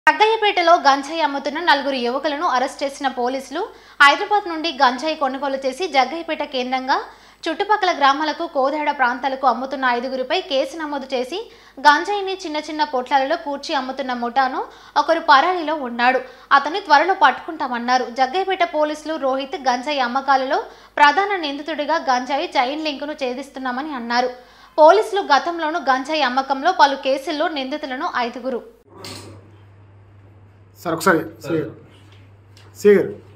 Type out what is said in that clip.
జగ్గయ్యపేటలో గంజాయి అమ్ముతున్న నలుగురు యువకులను అరెస్ట్ చేసిన పోలీసులు హైదరాబాద్ నుండి గంజాయి కొనుగోలు చేసి జగ్గయ్యపేట కేంద్రంగా చుట్టుపక్కల గ్రామాలకు కోదాడ ప్రాంతాలకు అమ్ముతున్న ఐదుగురిపై కేసు నమోదు చేసి గంజాయిని చిన్న చిన్న పొట్లాలలో కూర్చి అమ్ముతున్న ముఠాను ఒకరు పరారీలో ఉన్నాడు అతన్ని త్వరలో పట్టుకుంటామన్నారు జగ్గయ్యపేట పోలీసులు రోహిత్ గంజాయి అమ్మకాలలో ప్రధాన నిందితుడిగా గంజాయి చైన్ లింకును ఛేదిస్తున్నామని అన్నారు పోలీసులు గతంలోనూ గంజాయి అమ్మకంలో పలు కేసుల్లో నిందితులను ఐదుగురు సార్ ఒకసారి సి గారు